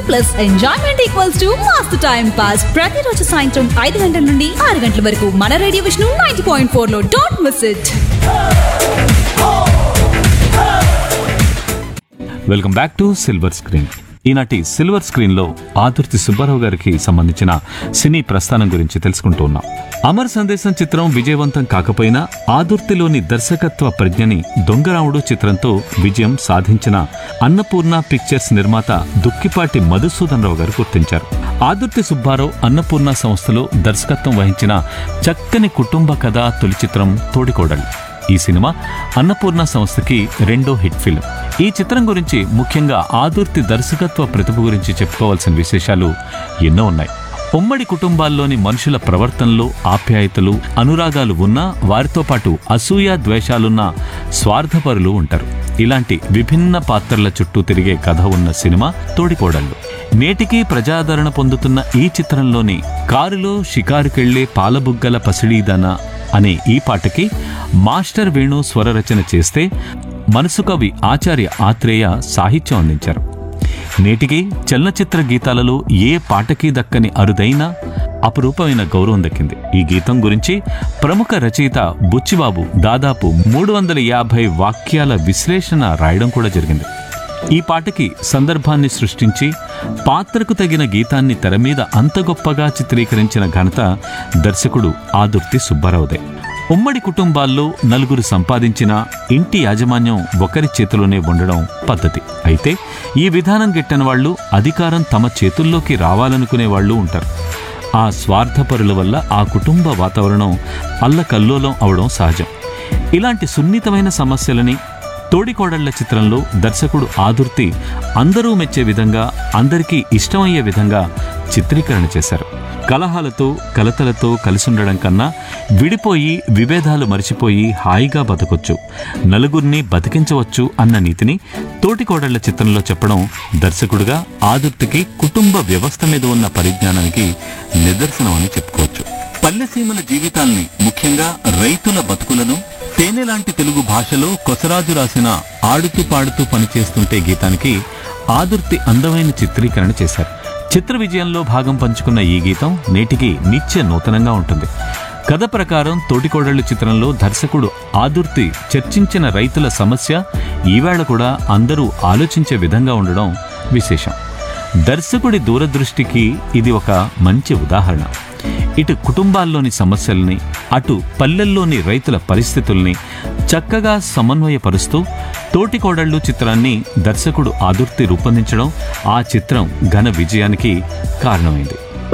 plus enjoyment equals to మస్తు time pass ప్రతిరోజు సాయంత్రం ఐదు గంటల నుండి ఆరు గంటల వరకు మన radio Vishnu ninety point four లో don't miss it welcome back to silver screen ఈనాటి సిల్వర్ స్క్రీన్ లో ఆదుర్తి సుబ్బారావు గారికి సంబంధించిన సినీ ప్రస్థానం గురించి తెలుసుకుంటూ ఉన్నాం అమర్ సందేశం చిత్రం విజయవంతం కాకపోయినా ఆదుర్తిలోని దర్శకత్వ ప్రజ్ఞని దొంగరాముడు చిత్రంతో విజయం సాధించిన అన్నపూర్ణ పిక్చర్స్ నిర్మాత దుక్కిపాటి మధుసూదన్ రావు గారు గుర్తించారు ఆదుర్తి సుబ్బారావు అన్నపూర్ణ సంస్థలో దర్శకత్వం వహించిన చక్కని కుటుంబ కథ తొలి చిత్రం తోడికోడలు ఈ సినిమా అన్నపూర్ణ సంస్థకి రెండో హిట్ ఫిల్మ్ ఈ చిత్రం గురించి ముఖ్యంగా ఆదుర్తి దర్శకత్వ ప్రతిభ గురించి చెప్పుకోవాల్సిన విశేషాలు ఎన్నో ఉన్నాయి ఉమ్మడి కుటుంబాల్లోని మనుషుల ప్రవర్తనలో ఆప్యాయతలు అనురాగాలు ఉన్నా వారితో పాటు అసూయ ద్వేషాలున్న స్వార్థపరులు ఉంటారు ఇలాంటి విభిన్న పాత్రల చుట్టూ తిరిగే కథ ఉన్న సినిమా తోడికోడళ్ళు నేటికీ ప్రజాదరణ పొందుతున్న ఈ చిత్రంలోని కారులో షికారుకెళ్లే పాలబుగ్గల పసిడీదన అనే ఈ పాటకి మాస్టర్ వేణు స్వరరచన చేస్తే మనసు కవి ఆచార్య ఆత్రేయ సాహిత్యం అందించారు నేటికి చలనచిత్ర గీతాలలో ఏ పాటకి దక్కని అరుదైన అపురూపమైన గౌరవం దక్కింది ఈ గీతం గురించి ప్రముఖ రచయిత బుచ్చిబాబు దాదాపు మూడు వందల యాభై వాక్యాల విశ్లేషణ రాయడం కూడా జరిగింది ఈ పాటకి సందర్భాన్ని సృష్టించి పాత్రకు తగిన గీతాన్ని తెర మీద అంత గొప్పగా చిత్రీకరించిన ఘనత దర్శకుడు ఆదుర్తి సుబ్బారావుదే ఉమ్మడి కుటుంబాల్లో నలుగురు సంపాదించిన ఇంటి యాజమాన్యం ఒకరి చేతిలోనే ఉండడం పద్ధతి అయితే ఈ విధానం గిట్టని వాళ్ళు అధికారం తమ చేతుల్లోకి రావాలనుకునే వాళ్ళు ఉంటారు ఆ స్వార్థపరుల వల్ల ఆ కుటుంబ వాతావరణం అల్లకల్లోలం అవడం సహజం ఇలాంటి సున్నితమైన సమస్యలని తోడికోడళ్ల చిత్రంలో దర్శకుడు ఆదుర్తి అందరూ మెచ్చే విధంగా అందరికీ ఇష్టమయ్యే విధంగా చిత్రీకరణ చేశారు కలహాలతో కలతలతో కలిసుండడం కన్నా విడిపోయి విభేదాలు మరిచిపోయి హాయిగా బతకొచ్చు నలుగురిని బతికించవచ్చు అన్న నీతిని తోటికోడళ్ల చిత్రంలో చెప్పడం దర్శకుడిగా ఆదుర్తికి కుటుంబ వ్యవస్థ మీద ఉన్న పరిజ్ఞానానికి నిదర్శనం అని చెప్పుకోవచ్చు పల్లెసీమల జీవితాల్ని ముఖ్యంగా రైతుల బతుకులను తేనె లాంటి తెలుగు భాషలో కొసరాజు రాసిన ఆడుతూ పాడుతూ పనిచేస్తుంటే గీతానికి ఆదుర్తి అందమైన చిత్రీకరణ చేశారు చిత్ర విజయంలో భాగం పంచుకున్న ఈ గీతం నేటికి నిత్య నూతనంగా ఉంటుంది కథ ప్రకారం తోటికోడళ్ళు చిత్రంలో దర్శకుడు ఆదుర్తి చర్చించిన రైతుల సమస్య ఈవేళ కూడా అందరూ ఆలోచించే విధంగా ఉండడం విశేషం దర్శకుడి దూరదృష్టికి ఇది ఒక మంచి ఉదాహరణ ఇటు కుటుంబాల్లోని సమస్యల్ని అటు పల్లెల్లోని రైతుల పరిస్థితుల్ని చక్కగా సమన్వయపరుస్తూ తోటికోడళ్ళు చిత్రాన్ని దర్శకుడు ఆదుర్తి రూపొందించడం ఆ చిత్రం ఘన విజయానికి కారణమైంది